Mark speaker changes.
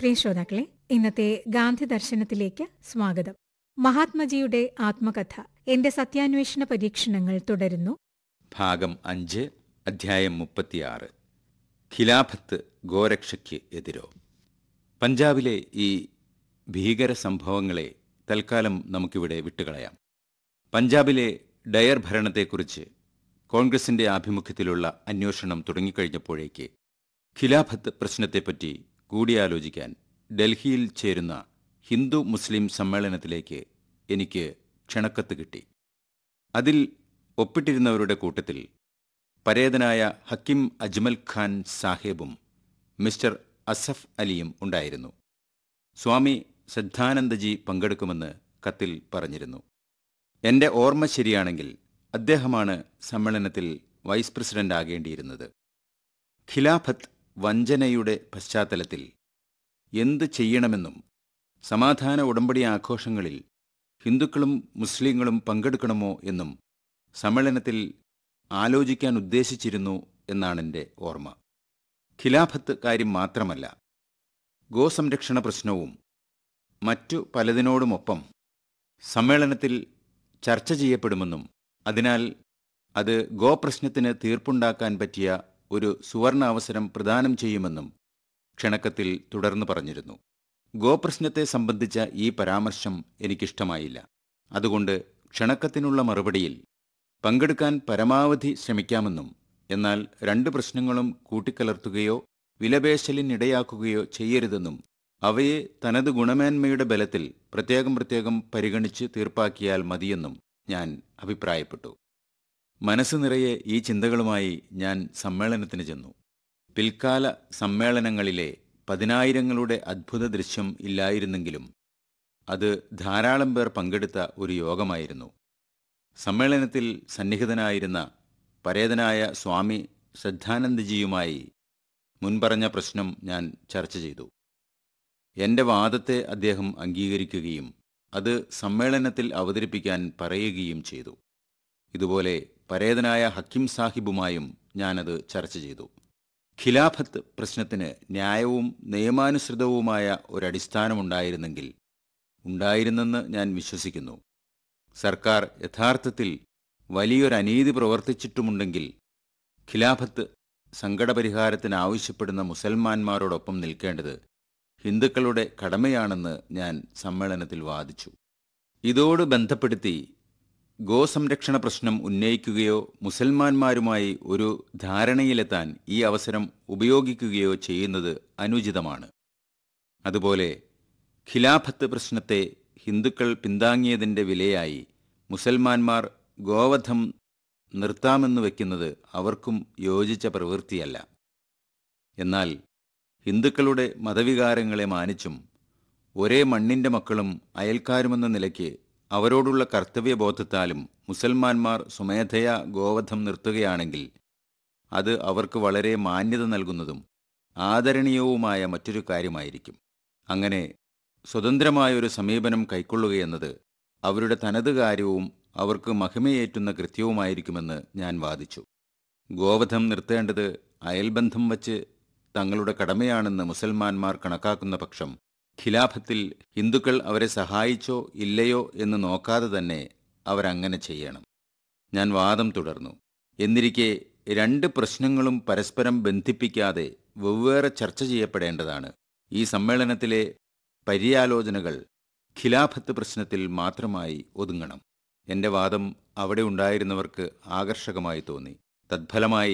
Speaker 1: പ്രിയ ശ്രോതാക്കളെ ഇന്നത്തെ ഗാന്ധി ദർശനത്തിലേക്ക് സ്വാഗതം മഹാത്മജിയുടെ ആത്മകഥ എന്റെ സത്യാന്വേഷണ പരീക്ഷണങ്ങൾ തുടരുന്നു
Speaker 2: ഭാഗം അഞ്ച് അധ്യായം മുപ്പത്തിയാറ് ഖിലാഫത്ത് ഗോരക്ഷയ്ക്ക് എതിരോ പഞ്ചാബിലെ ഈ ഭീകര സംഭവങ്ങളെ തൽക്കാലം നമുക്കിവിടെ വിട്ടുകളയാം പഞ്ചാബിലെ ഡയർ ഭരണത്തെക്കുറിച്ച് കോൺഗ്രസിന്റെ ആഭിമുഖ്യത്തിലുള്ള അന്വേഷണം തുടങ്ങിക്കഴിഞ്ഞപ്പോഴേക്ക് ഖിലാഫത്ത് പ്രശ്നത്തെപ്പറ്റി കൂടിയാലോചിക്കാൻ ഡൽഹിയിൽ ചേരുന്ന ഹിന്ദു മുസ്ലിം സമ്മേളനത്തിലേക്ക് എനിക്ക് ക്ഷണക്കത്ത് കിട്ടി അതിൽ ഒപ്പിട്ടിരുന്നവരുടെ കൂട്ടത്തിൽ പരേതനായ ഹക്കിം അജ്മൽ ഖാൻ സാഹേബും മിസ്റ്റർ അസഫ് അലിയും ഉണ്ടായിരുന്നു സ്വാമി ശ്രദ്ധാനന്ദജി പങ്കെടുക്കുമെന്ന് കത്തിൽ പറഞ്ഞിരുന്നു എന്റെ ഓർമ്മ ശരിയാണെങ്കിൽ അദ്ദേഹമാണ് സമ്മേളനത്തിൽ വൈസ് പ്രസിഡന്റ് ആകേണ്ടിയിരുന്നത് ഖിലാഫത്ത് വഞ്ചനയുടെ പശ്ചാത്തലത്തിൽ എന്ത് ചെയ്യണമെന്നും സമാധാന ഉടമ്പടി ആഘോഷങ്ങളിൽ ഹിന്ദുക്കളും മുസ്ലിങ്ങളും പങ്കെടുക്കണമോ എന്നും സമ്മേളനത്തിൽ ആലോചിക്കാൻ ഉദ്ദേശിച്ചിരുന്നു എന്നാണെൻ്റെ ഓർമ്മ ഖിലാഫത്ത് കാര്യം മാത്രമല്ല ഗോസംരക്ഷണ പ്രശ്നവും മറ്റു പലതിനോടുമൊപ്പം സമ്മേളനത്തിൽ ചർച്ച ചെയ്യപ്പെടുമെന്നും അതിനാൽ അത് ഗോപ്രശ്നത്തിന് തീർപ്പുണ്ടാക്കാൻ പറ്റിയ ഒരു സുവർണ അവസരം പ്രദാനം ചെയ്യുമെന്നും ക്ഷണക്കത്തിൽ തുടർന്നു പറഞ്ഞിരുന്നു ഗോപ്രശ്നത്തെ സംബന്ധിച്ച ഈ പരാമർശം എനിക്കിഷ്ടമായില്ല അതുകൊണ്ട് ക്ഷണക്കത്തിനുള്ള മറുപടിയിൽ പങ്കെടുക്കാൻ പരമാവധി ശ്രമിക്കാമെന്നും എന്നാൽ രണ്ട് പ്രശ്നങ്ങളും കൂട്ടിക്കലർത്തുകയോ വിലപേശലിനിടയാക്കുകയോ ചെയ്യരുതെന്നും അവയെ തനത് ഗുണമേന്മയുടെ ബലത്തിൽ പ്രത്യേകം പ്രത്യേകം പരിഗണിച്ച് തീർപ്പാക്കിയാൽ മതിയെന്നും ഞാൻ അഭിപ്രായപ്പെട്ടു മനസ്സ് നിറയെ ഈ ചിന്തകളുമായി ഞാൻ സമ്മേളനത്തിന് ചെന്നു പിൽക്കാല സമ്മേളനങ്ങളിലെ പതിനായിരങ്ങളുടെ അദ്ഭുത ദൃശ്യം ഇല്ലായിരുന്നെങ്കിലും അത് ധാരാളം പേർ പങ്കെടുത്ത ഒരു യോഗമായിരുന്നു സമ്മേളനത്തിൽ സന്നിഹിതനായിരുന്ന പരേതനായ സ്വാമി ശ്രദ്ധാനന്ദജിയുമായി മുൻപറഞ്ഞ പ്രശ്നം ഞാൻ ചർച്ച ചെയ്തു എന്റെ വാദത്തെ അദ്ദേഹം അംഗീകരിക്കുകയും അത് സമ്മേളനത്തിൽ അവതരിപ്പിക്കാൻ പറയുകയും ചെയ്തു ഇതുപോലെ പരേതനായ ഹക്കിം സാഹിബുമായും ഞാനത് ചർച്ച ചെയ്തു ഖിലാഫത്ത് പ്രശ്നത്തിന് ന്യായവും നിയമാനുസൃതവുമായ ഒരടിസ്ഥാനമുണ്ടായിരുന്നെങ്കിൽ ഉണ്ടായിരുന്നെന്ന് ഞാൻ വിശ്വസിക്കുന്നു സർക്കാർ യഥാർത്ഥത്തിൽ വലിയൊരനീതി പ്രവർത്തിച്ചിട്ടുമുണ്ടെങ്കിൽ ഖിലാഫത്ത് സങ്കടപരിഹാരത്തിന് ആവശ്യപ്പെടുന്ന മുസൽമാന്മാരോടൊപ്പം നിൽക്കേണ്ടത് ഹിന്ദുക്കളുടെ കടമയാണെന്ന് ഞാൻ സമ്മേളനത്തിൽ വാദിച്ചു ഇതോട് ബന്ധപ്പെടുത്തി ഗോസംരക്ഷണ പ്രശ്നം ഉന്നയിക്കുകയോ മുസൽമാന്മാരുമായി ഒരു ധാരണയിലെത്താൻ ഈ അവസരം ഉപയോഗിക്കുകയോ ചെയ്യുന്നത് അനുചിതമാണ് അതുപോലെ ഖിലാഫത്ത് പ്രശ്നത്തെ ഹിന്ദുക്കൾ പിന്താങ്ങിയതിൻ്റെ വിലയായി മുസൽമാന്മാർ ഗോവധം നിർത്താമെന്ന് വയ്ക്കുന്നത് അവർക്കും യോജിച്ച പ്രവൃത്തിയല്ല എന്നാൽ ഹിന്ദുക്കളുടെ മതവികാരങ്ങളെ മാനിച്ചും ഒരേ മണ്ണിൻ്റെ മക്കളും അയൽക്കാരുമെന്ന നിലയ്ക്ക് അവരോടുള്ള കർത്തവ്യബോധത്താലും മുസൽമാന്മാർ സ്വമേധയാ ഗോവധം നിർത്തുകയാണെങ്കിൽ അത് അവർക്ക് വളരെ മാന്യത നൽകുന്നതും ആദരണീയവുമായ മറ്റൊരു കാര്യമായിരിക്കും അങ്ങനെ സ്വതന്ത്രമായൊരു സമീപനം കൈക്കൊള്ളുകയെന്നത് അവരുടെ തനത് കാര്യവും അവർക്ക് മഹിമയേറ്റുന്ന കൃത്യവുമായിരിക്കുമെന്ന് ഞാൻ വാദിച്ചു ഗോവധം നിർത്തേണ്ടത് അയൽബന്ധം വച്ച് തങ്ങളുടെ കടമയാണെന്ന് മുസൽമാന്മാർ കണക്കാക്കുന്ന പക്ഷം ഖിലാഫത്തിൽ ഹിന്ദുക്കൾ അവരെ സഹായിച്ചോ ഇല്ലയോ എന്ന് നോക്കാതെ തന്നെ അവരങ്ങനെ ചെയ്യണം ഞാൻ വാദം തുടർന്നു എന്നിരിക്കെ രണ്ട് പ്രശ്നങ്ങളും പരസ്പരം ബന്ധിപ്പിക്കാതെ വെവ്വേറെ ചർച്ച ചെയ്യപ്പെടേണ്ടതാണ് ഈ സമ്മേളനത്തിലെ പര്യാലോചനകൾ ഖിലാഫത്ത് പ്രശ്നത്തിൽ മാത്രമായി ഒതുങ്ങണം എന്റെ വാദം അവിടെ ഉണ്ടായിരുന്നവർക്ക് ആകർഷകമായി തോന്നി തത്ഫലമായി